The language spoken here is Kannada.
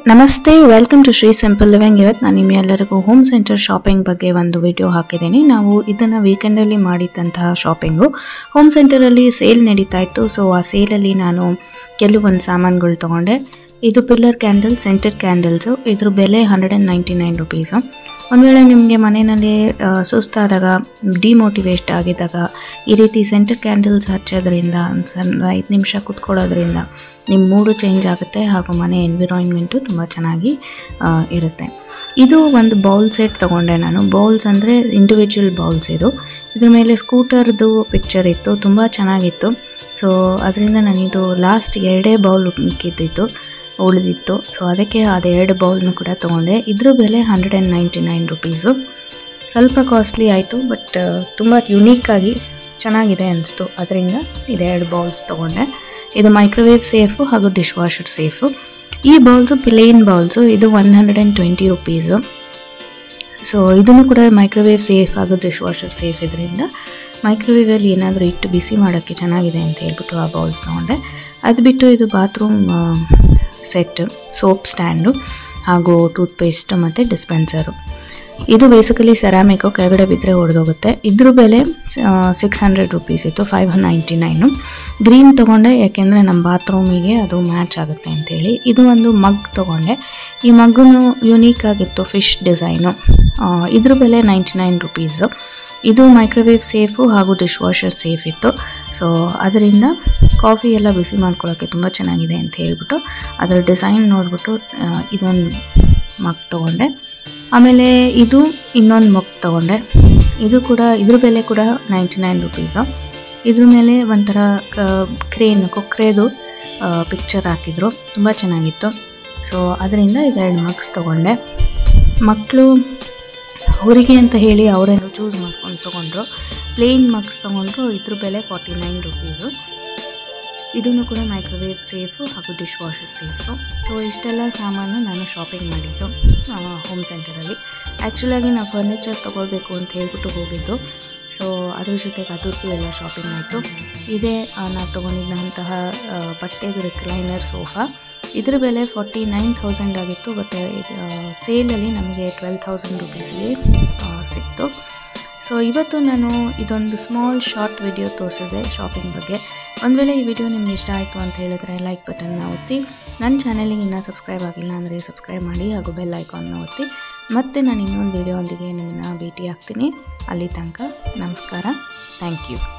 ನಮಸ್ತೆ welcome to Shri simple living ಇವತ್ತು ನಾನು ನಿಮ್ಮೆಲ್ಲರಿಗೂ ಹೋಮ್ ಸೆಂಟರ್ ಶಾಪಿಂಗ್ ಬಗ್ಗೆ ಒಂದು ವಿಡಿಯೋ ಹಾಕಿದ್ದೀನಿ ನಾವು ಇದನ್ನು ವೀಕೆಂಡಲ್ಲಿ ಮಾಡಿದ್ದಂತಹ ಶಾಪಿಂಗು ಹೋಮ್ ಸೆಂಟರಲ್ಲಿ ಸೇಲ್ ನಡೀತಾ ಇತ್ತು ಸೊ ಆ ಸೇಲಲ್ಲಿ ನಾನು ಕೆಲವೊಂದು ಸಾಮಾನುಗಳು ತೊಗೊಂಡೆ ಇದು ಪಿಲ್ಲರ್ ಕ್ಯಾಂಡಲ್ ಸೆಂಟರ್ ಕ್ಯಾಂಡಲ್ಸು ಇದ್ರ ಬೆಲೆ hundred and ninety nine rupees ಒಂದು ವೇಳೆ ನಿಮಗೆ ಮನೆಯಲ್ಲಿ ಆ, ಸುಸ್ತಾದಾಗ ಡಿಮೋಟಿವೇಟ್ ಆಗಿದ್ದಾಗ ಈ ರೀತಿ ಸೆಂಟರ್ ಕ್ಯಾಂಡಲ್ಸ್ ಹಚ್ಚೋದ್ರಿಂದ ಒಂದು ಸಣ್ಣ ಐದು ನಿಮಿಷ ಕುತ್ಕೊಳ್ಳೋದ್ರಿಂದ ನಿಮ್ಮ ಮೂಡು ಚೇಂಜ್ ಆಗುತ್ತೆ ಹಾಗೂ ಮನೆ ಎನ್ವಿರಾನ್ಮೆಂಟು ತುಂಬ ಚೆನ್ನಾಗಿ ಆ, ಇರುತ್ತೆ ಇದು ಒಂದು ಬೌಲ್ ಸೆಟ್ ತೊಗೊಂಡೆ ನಾನು ಬೌಲ್ಸ್ ಅಂದರೆ ಇಂಡಿವಿಜುವಲ್ ಬೌಲ್ಸ್ ಇದು ಇದ್ರ ಮೇಲೆ ಸ್ಕೂಟರ್ದು ಪಿಕ್ಚರ್ ಇತ್ತು ತುಂಬ ಚೆನ್ನಾಗಿತ್ತು ಸೊ ಅದರಿಂದ ನಾನಿದು ಲಾಸ್ಟ್ ಎರಡೇ ಬೌಲ್ ಮಿಕ್ಕಿದ್ದಿತ್ತು ಉಳಿದಿತ್ತು ಸೊ ಅದಕ್ಕೆ ಅದೆರಡು ಬೌಲ್ನು ಕೂಡ ತೊಗೊಂಡೆ ಇದ್ರ ಬೆಲೆ hundred and ninety nine rupees ಸ್ವಲ್ಪ ಕಾಸ್ಟ್ಲಿ ಆಯಿತು ಬಟ್ ತುಂಬ ಯುನೀಕಾಗಿ ಚೆನ್ನಾಗಿದೆ ಅನಿಸ್ತು ಅದರಿಂದ ಇದೆರಡು ಬೌಲ್ಸ್ ತೊಗೊಂಡೆ ಇದು ಮೈಕ್ರೋವೇವ್ ಸೇಫು ಹಾಗೂ ಡಿಶ್ ವಾಷರ್ ಸೇಫು ಈ ಬೌಲ್ಸು ಪ್ಲೇನ್ ಬೌಲ್ಸು ಇದು one hundred and twenty rupees so ಇದನ್ನು ಕೂಡ ಮೈಕ್ರೋವೇವ್ ಸೇಫ್ ಹಾಗೂ ಡಿಶ್ ವಾಷರ್ ಸೇಫ್ ಇದರಿಂದ ಮೈಕ್ರೋವೇವಲ್ಲಿ ಏನಾದರೂ ಇಟ್ಟು ಬಿಸಿ ಮಾಡೋಕ್ಕೆ ಚೆನ್ನಾಗಿದೆ ಅಂತ ಹೇಳ್ಬಿಟ್ಟು ಆ ಬೌಲ್ಸ್ ತೊಗೊಂಡೆ ಅದು ಬಿಟ್ಟು ಇದು ಬಾತ್ರೂಮ್ ಸೆಟ್ ಸೋಪ್ ಸ್ಟ್ಯಾಂಡು ಹಾಗೂ ಟೂತ್ಪೇಸ್ಟ್ ಮತ್ತು ಡಿಸ್ಪೆನ್ಸರು ಇದು ಬೇಸಿಕಲಿ ಸೆರಾಮಿಕ್ಕು ಕೆಳಗಡೆ ಬಿದ್ದರೆ ಹೊಡೆದೋಗುತ್ತೆ ಇದ್ರ ಬೆಲೆ ಸಿಕ್ಸ್ ಹಂಡ್ರೆಡ್ ರುಪೀಸ್ ಇತ್ತು ಫೈವ್ ನೈಂಟಿ ನೈನು ಗ್ರೀನ್ ತೊಗೊಂಡೆ ಯಾಕೆಂದರೆ ನಮ್ಮ ಬಾತ್ರೂಮಿಗೆ ಅದು ಮ್ಯಾಚ್ ಆಗುತ್ತೆ ಅಂತೇಳಿ ಇದು ಒಂದು ಮಗ್ ತೊಗೊಂಡೆ ಈ ಮಗ್ಗು ಯುನೀಕ್ ಆಗಿತ್ತು ಫಿಶ್ ಡಿಸೈನು ಇದ್ರ ಬೆಲೆ ನೈಂಟಿ ನೈನ್ ರುಪೀಸು ಇದು ಮೈಕ್ರೋವೇವ್ ಸೇಫು ಹಾಗೂ ಡಿಶ್ ವಾಷರ್ ಸೇಫ್ ಇತ್ತು ಸೊ ಅದರಿಂದ ಕಾಫಿ ಎಲ್ಲ ಬಿಸಿ ಮಾಡ್ಕೊಳ್ಳೋಕ್ಕೆ ತುಂಬ ಚೆನ್ನಾಗಿದೆ ಅಂತ ಹೇಳ್ಬಿಟ್ಟು ಅದರ ಡಿಸೈನ್ ನೋಡಿಬಿಟ್ಟು ಇದೊಂದು ಮಗ್ ತೊಗೊಂಡೆ ಆಮೇಲೆ ಇದು ಇನ್ನೊಂದು ಮಗ್ ತೊಗೊಂಡೆ ಇದು ಕೂಡ ಇದ್ರ ಬೆಲೆ ಕೂಡ ನೈಂಟಿ ನೈನ್ ರುಪೀಸು ಇದ್ರ ಮೇಲೆ ಒಂಥರ ಕ ಕ್ರೇನ್ ಕೊಕ್ರೆದು ಪಿಕ್ಚರ್ ಹಾಕಿದ್ರು ತುಂಬ ಚೆನ್ನಾಗಿತ್ತು ಸೊ ಅದರಿಂದ ಇದೆರಡು ಮಗ್ಸ್ ತೊಗೊಂಡೆ ಮಕ್ಕಳು ಅವರಿಗೆ ಅಂತ ಹೇಳಿ ಅವರೇನು ಚೂಸ್ ಮಾಡ್ಕೊಂಡು ತೊಗೊಂಡ್ರು ಪ್ಲೇನ್ ಮಗ್ಸ್ ತೊಗೊಂಡ್ರು ಇದ್ರ ಬೆಲೆ ಫಾರ್ಟಿ ನೈನ್ ರುಪೀಸು ಇದನ್ನು ಕೂಡ ಮೈಕ್ರೋವೇವ್ ಸೇಫು ಹಾಗೂ ಡಿಶ್ ವಾಷರ್ ಸೇಫು ಸೊ ಇಷ್ಟೆಲ್ಲ ಸಾಮಾನು ನಾನು ಶಾಪಿಂಗ್ ಮಾಡಿದ್ದು ಹೋಮ್ ಸೆಂಟರಲ್ಲಿ ಆ್ಯಕ್ಚುಲಾಗಿ ನಾವು ಫರ್ನಿಚರ್ ತೊಗೊಳ್ಬೇಕು ಅಂತ ಹೇಳ್ಬಿಟ್ಟು ಹೋಗಿದ್ದು ಸೊ ಅದ್ರ ಜೊತೆಗೆ ಅದರದ್ದು ಎಲ್ಲ ಶಾಪಿಂಗ್ ಆಯಿತು ಇದೇ ಆ, ನಾವು ತೊಗೊಂಡಿದ್ದಂತಹ ಆ, ಬಟ್ಟೆದು ರಿಕ್ಲೈನರ್ ಸೋಫಾ ಇದ್ರ ಬೆಲೆ ಫಾರ್ಟಿ ನೈನ್ ಥೌಸಂಡ್ ಆಗಿತ್ತು ಬಟ್ ಸೇಲಲ್ಲಿ ನಮಗೆ ಟ್ವೆಲ್ ಥೌಸಂಡ್ ರುಪೀಸ್ಗೆ ಸಿಕ್ತು ಸೊ ಇವತ್ತು ನಾನು ಇದೊಂದು ಸ್ಮಾಲ್ ಶಾರ್ಟ್ ವಿಡಿಯೋ ತೋರಿಸಿದೆ ಶಾಪಿಂಗ್ ಬಗ್ಗೆ ಒಂದು ವೇಳೆ ಈ ವಿಡಿಯೋ ನಿಮ್ಗೆ ಇಷ್ಟ ಆಯಿತು ಅಂತ ಹೇಳಿದ್ರೆ ಲೈಕ್ ಬಟನ್ನ ಒತ್ತಿ ನನ್ನ ಚಾನಲಿಗೆ ಇನ್ನೂ ಸಬ್ಸ್ಕ್ರೈಬ್ ಆಗಿಲ್ಲ ಅಂದರೆ ಸಬ್ಸ್ಕ್ರೈಬ್ ಮಾಡಿ ಹಾಗೂ ಬೆಲ್ ಐಕಾನ್ನ ಒತ್ತಿ ಮತ್ತೆ ನಾನು ಇನ್ನೊಂದು ವಿಡಿಯೋ ಒಂದಿಗೆ ನಿಮ್ಮನ್ನ ಭೇಟಿ ಆಗ್ತೀನಿ ಅಲ್ಲಿ ತನಕ ನಮಸ್ಕಾರ ಥ್ಯಾಂಕ್ ಯು